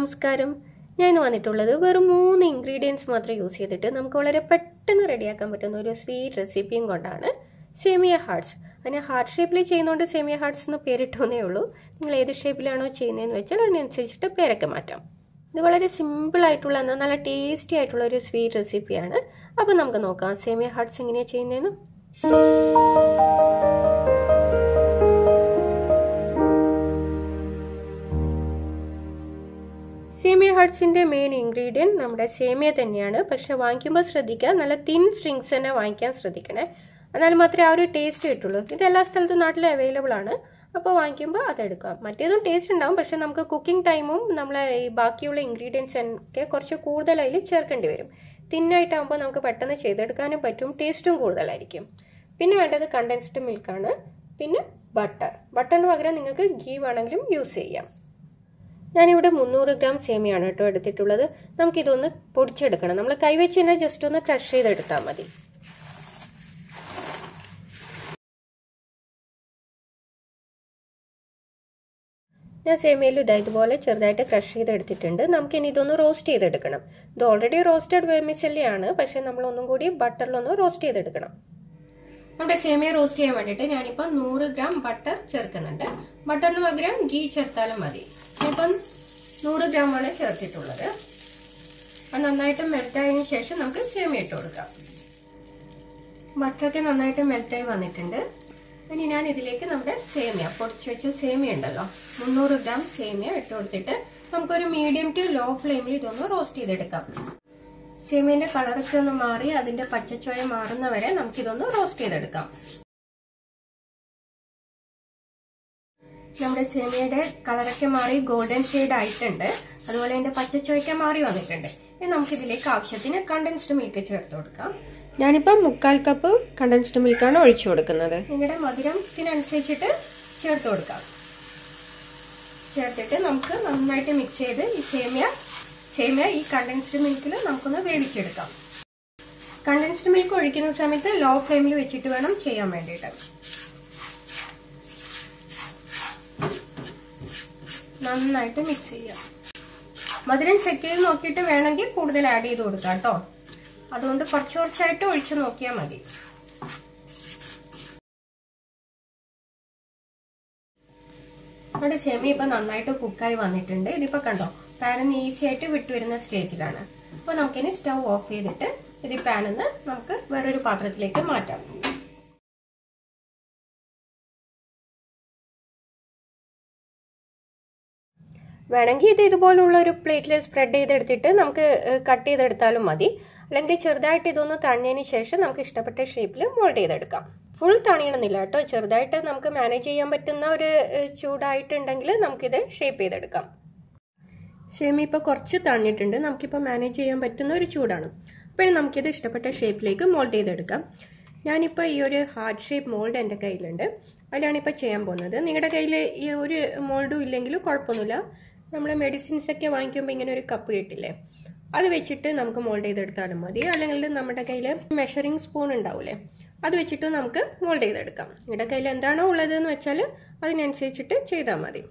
നമസ്കാരം ഞാൻ ഇന്ന് വന്നിട്ടുള്ളത് വെറും മൂന്ന് ഇൻഗ്രീഡിയൻസ് മാത്രം യൂസ് ചെയ്തിട്ട് നമുക്ക് വളരെ പെട്ടെന്ന് റെഡിയാക്കാൻ പറ്റുന്ന ഒരു സ്വീറ്റ് റെസിപ്പിയും കൊണ്ടാണ് സേമിയ ഹാർട്സ് അതിന് ഹാർട്ട് ഷേപ്പിൽ ചെയ്യുന്നതുകൊണ്ട് സേമിയ ഹാർട്സ് എന്ന് പേരിട്ടോന്നേ ഉള്ളൂ നിങ്ങൾ ഏത് ഷേപ്പിലാണോ ചെയ്യുന്നതെന്ന് വെച്ചാൽ അതിനനുസരിച്ചിട്ട് പേരൊക്കെ മാറ്റാം ഇത് വളരെ സിമ്പിൾ ആയിട്ടുള്ള എന്നാൽ നല്ല ടേസ്റ്റി ആയിട്ടുള്ള ഒരു സ്വീറ്റ് റെസിപ്പിയാണ് അപ്പോൾ നമുക്ക് നോക്കാം സേമിയ ഹാർട്സ് എങ്ങനെയാണ് ചെയ്യുന്നതെന്ന് സേമിയ ഹട്ട്സിൻ്റെ മെയിൻ ഇൻഗ്രീഡിയൻറ്റ് നമ്മുടെ സേമിയ തന്നെയാണ് പക്ഷെ വാങ്ങിക്കുമ്പോൾ ശ്രദ്ധിക്കുക നല്ല തിൻ സ്ട്രിങ്സ് തന്നെ വാങ്ങിക്കാൻ ശ്രദ്ധിക്കണേ എന്നാൽ മാത്രമേ ആ ഒരു ടേസ്റ്റ് കിട്ടുള്ളൂ ഇത് എല്ലാ സ്ഥലത്തും നാട്ടിൽ അവൈലബിൾ ആണ് അപ്പോൾ വാങ്ങിക്കുമ്പോൾ അതെടുക്കാം മറ്റേതും ടേസ്റ്റ് ഉണ്ടാവും പക്ഷെ നമുക്ക് കുക്കിംഗ് ടൈമും നമ്മളെ ഈ ബാക്കിയുള്ള ഇൻഗ്രീഡിയൻസ് ഒക്കെ കുറച്ച് കൂടുതൽ അതിൽ ചേർക്കേണ്ടി വരും തിന്നായിട്ടാകുമ്പോൾ നമുക്ക് പെട്ടെന്ന് ചെയ്തെടുക്കാനും പറ്റും ടേസ്റ്റും കൂടുതലായിരിക്കും പിന്നെ വേണ്ടത് കണ്ടൻസ്ഡ് മിൽക്കാണ് പിന്നെ ബട്ടർ ബട്ടറിന് പകരം നിങ്ങൾക്ക് ഗീ വേണമെങ്കിലും യൂസ് ചെയ്യാം ഞാനിവിടെ മുന്നൂറ് ഗ്രാം സേമിയാണ് കേട്ടോ എടുത്തിട്ടുള്ളത് നമുക്കിതൊന്ന് പൊടിച്ചെടുക്കണം നമ്മൾ കൈവച്ച് തന്നെ ജസ്റ്റ് ഒന്ന് ക്രഷ് ചെയ്തെടുത്താൽ മതി ഞാൻ സേമിയയിൽ ഇതാ ഇതുപോലെ ചെറുതായിട്ട് ക്രഷ് ചെയ്തെടുത്തിട്ടുണ്ട് നമുക്കിനി ഇതൊന്ന് റോസ്റ്റ് ചെയ്തെടുക്കണം ഇത് ഓൾറെഡി റോസ്റ്റഡ് വെർമിസെല്ലിയാണ് പക്ഷെ നമ്മൾ ഒന്നും കൂടി ബട്ടറിലൊന്ന് റോസ്റ്റ് ചെയ്തെടുക്കണം നമ്മുടെ സേമിയ റോസ്റ്റ് ചെയ്യാൻ വേണ്ടിയിട്ട് ഞാനിപ്പോൾ നൂറ് ഗ്രാം ബട്ടർ ചേർക്കുന്നുണ്ട് ബട്ടറിന് പകരം ഗീ ചേർത്താലും മതി ഇപ്പം നൂറ് ഗ്രാമാണ് ചേർത്തിട്ടുള്ളത് അത് നന്നായിട്ട് മെൽറ്റായതിനു ശേഷം നമുക്ക് സേമിയ ഇട്ട് കൊടുക്കാം ബട്ടറൊക്കെ നന്നായിട്ട് മെൽറ്റായി വന്നിട്ടുണ്ട് ഇനി ഞാൻ ഇതിലേക്ക് നമ്മുടെ സേമിയ പൊടിച്ചു വെച്ച സേമിയ ഉണ്ടല്ലോ മുന്നൂറ് ഗ്രാം സേമിയ ഇട്ട് കൊടുത്തിട്ട് നമുക്കൊരു മീഡിയം ടു ലോ ഫ്ലെയിമിൽ ഇതൊന്ന് റോസ്റ്റ് ചെയ്തെടുക്കാം സേമിയന്റെ കളറൊക്കെ ഒന്ന് മാറി അതിന്റെ പച്ചച്ചോയ മാറുന്നവരെ നമുക്കിതൊന്ന് റോസ്റ്റ് ചെയ്തെടുക്കാം നമ്മുടെ സേമിയയുടെ കളറൊക്കെ മാറി ഗോൾഡൻ ഷെയ്ഡ് ആയിട്ടുണ്ട് അതുപോലെ അതിന്റെ പച്ചച്ചോയൊക്കെ മാറി വന്നിട്ടുണ്ട് ഇനി നമുക്കിതിലേക്ക് ആവശ്യത്തിന് കണ്ടൻസ്ഡ് മിൽക്ക് ചേർത്ത് കൊടുക്കാം ഞാനിപ്പം മുക്കാൽ കപ്പ് കണ്ടൻസ്ഡ് മിൽക്കാണ് ഒഴിച്ചു കൊടുക്കുന്നത് നിങ്ങളുടെ മധുരത്തിനനുസരിച്ചിട്ട് ചേർത്ത് കൊടുക്കാം ചേർത്തിട്ട് നമുക്ക് നന്നായിട്ട് മിക്സ് ചെയ്ത് ഈ സേമിയ സേമിയ ഈ കണ്ടൻസ്ഡ് മിൽക്കിൽ നമുക്കൊന്ന് വേവിച്ചെടുക്കാം കണ്ടൻസ്ഡ് മിൽക്ക് ഒഴിക്കുന്ന സമയത്ത് ലോ ഫ്ലെയിമിൽ വെച്ചിട്ട് വേണം ചെയ്യാൻ വേണ്ടിയിട്ട് നന്നായിട്ട് മിക്സ് ചെയ്യാം മധുരം ചെക്ക് ചെയ്ത് നോക്കിയിട്ട് വേണമെങ്കിൽ കൂടുതൽ ആഡ് ചെയ്ത് കൊടുക്കാം കേട്ടോ അതുകൊണ്ട് കുറച്ച് കുറച്ചായിട്ട് ഒഴിച്ചു നോക്കിയാൽ മതി നമ്മുടെ സെമി ഇപ്പൊ നന്നായിട്ട് കുക്കായി വന്നിട്ടുണ്ട് ഇതിപ്പോ കണ്ടോ പാനിന്ന് ഈസി ആയിട്ട് വിട്ടുവരുന്ന സ്റ്റേജിലാണ് അപ്പോൾ നമുക്കിനി സ്റ്റൗ ഓഫ് ചെയ്തിട്ട് ഇത് പാനിന്ന് നമുക്ക് വേറൊരു പാത്രത്തിലേക്ക് മാറ്റാം വേണമെങ്കിൽ ഇത് ഇതുപോലുള്ള ഒരു പ്ലേറ്റിൽ സ്പ്രെഡ് ചെയ്തെടുത്തിട്ട് നമുക്ക് കട്ട് ചെയ്തെടുത്താലും മതി അല്ലെങ്കിൽ ചെറുതായിട്ട് ഇതൊന്ന് തണിഞ്ഞതിന് ശേഷം നമുക്ക് ഇഷ്ടപ്പെട്ട ഷേപ്പിൽ മോൾഡ് ചെയ്തെടുക്കാം ഫുൾ തണിയണമെന്നില്ല കേട്ടോ ചെറുതായിട്ട് നമുക്ക് മാനേജ് ചെയ്യാൻ പറ്റുന്ന ഒരു ചൂടായിട്ടുണ്ടെങ്കിൽ നമുക്കിത് ഷേപ്പ് ചെയ്തെടുക്കാം സേമി ഇപ്പോൾ കുറച്ച് തണിഞ്ഞിട്ടുണ്ട് നമുക്കിപ്പോൾ മാനേജ് ചെയ്യാൻ പറ്റുന്ന ഒരു ചൂടാണ് അപ്പോൾ നമുക്കിത് ഇഷ്ടപ്പെട്ട ഷേപ്പിലേക്ക് മോൾഡ് ചെയ്തെടുക്കാം ഞാനിപ്പോൾ ഈ ഒരു ഹാർഡ് ഷേപ്പ് മോൾഡ് എൻ്റെ കയ്യിലുണ്ട് അതിലാണിപ്പോൾ ചെയ്യാൻ പോകുന്നത് നിങ്ങളുടെ കയ്യിൽ ഈ ഒരു മോൾഡും ഇല്ലെങ്കിൽ കുഴപ്പമൊന്നുമില്ല നമ്മൾ മെഡിസിൻസ് ഒക്കെ വാങ്ങിക്കുമ്പോൾ ഇങ്ങനെ ഒരു കപ്പ് കിട്ടില്ലേ അത് വെച്ചിട്ട് നമുക്ക് മോൾഡ് ചെയ്തെടുത്താലും മതി അല്ലെങ്കിൽ നമ്മുടെ കയ്യിൽ മെഷറിംഗ് സ്പൂൺ ഉണ്ടാവില്ലേ അത് വെച്ചിട്ട് നമുക്ക് മോൾഡ് ചെയ്തെടുക്കാം നിങ്ങളുടെ കയ്യിൽ എന്താണോ ഉള്ളതെന്ന് വെച്ചാൽ അതിനനുസരിച്ചിട്ട് ചെയ്താൽ മതി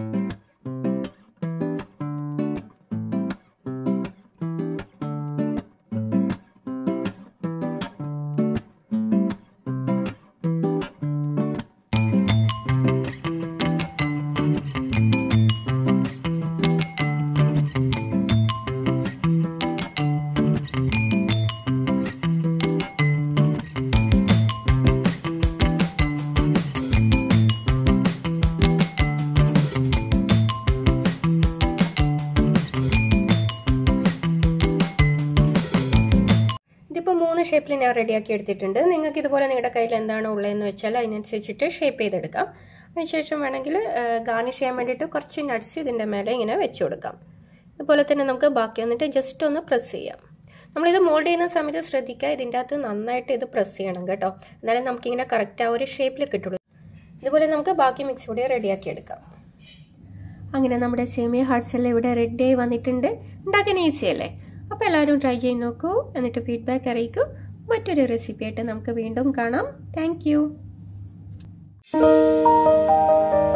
ഇതിപ്പോൾ മൂന്ന് ഷേപ്പിൽ ഞാൻ റെഡിയാക്കി എടുത്തിട്ടുണ്ട് നിങ്ങൾക്ക് ഇതുപോലെ നിങ്ങളുടെ കയ്യിൽ എന്താണോ ഉള്ളതെന്ന് വെച്ചാൽ അതിനനുസരിച്ചിട്ട് ഷേപ്പ് ചെയ്തെടുക്കാം അതിനുശേഷം വേണമെങ്കിൽ ഗാർണിഷ് ചെയ്യാൻ വേണ്ടിയിട്ട് കുറച്ച് നട്ട്സ് ഇതിൻ്റെ മേലെ ഇങ്ങനെ വെച്ച് കൊടുക്കാം അതുപോലെ തന്നെ നമുക്ക് ബാക്കി വന്നിട്ട് ജസ്റ്റ് ഒന്ന് പ്രസ് ചെയ്യാം നമ്മളിത് മോൾഡ് ചെയ്യുന്ന സമയത്ത് ശ്രദ്ധിക്കുക ഇതിൻ്റെ അകത്ത് നന്നായിട്ട് ഇത് പ്രസ് ചെയ്യണം കേട്ടോ എന്നാലേ നമുക്കിങ്ങനെ കറക്റ്റ് ആ ഒരു ഷേപ്പിൽ കിട്ടുള്ളൂ ഇതുപോലെ നമുക്ക് ബാക്കി മിക്സ് കൂടി റെഡിയാക്കി എടുക്കാം അങ്ങനെ നമ്മുടെ സേമിയ ഹാർട്സ് എല്ലാം ഇവിടെ റെഡിയായി വന്നിട്ടുണ്ട് ഉണ്ടാക്കാൻ ഈസി അല്ലേ അപ്പോൾ എല്ലാവരും ട്രൈ ചെയ്ത് നോക്കൂ എന്നിട്ട് ഫീഡ്ബാക്ക് അറിയിക്കൂ മറ്റൊരു റെസിപ്പി ആയിട്ട് നമുക്ക് വീണ്ടും കാണാം താങ്ക്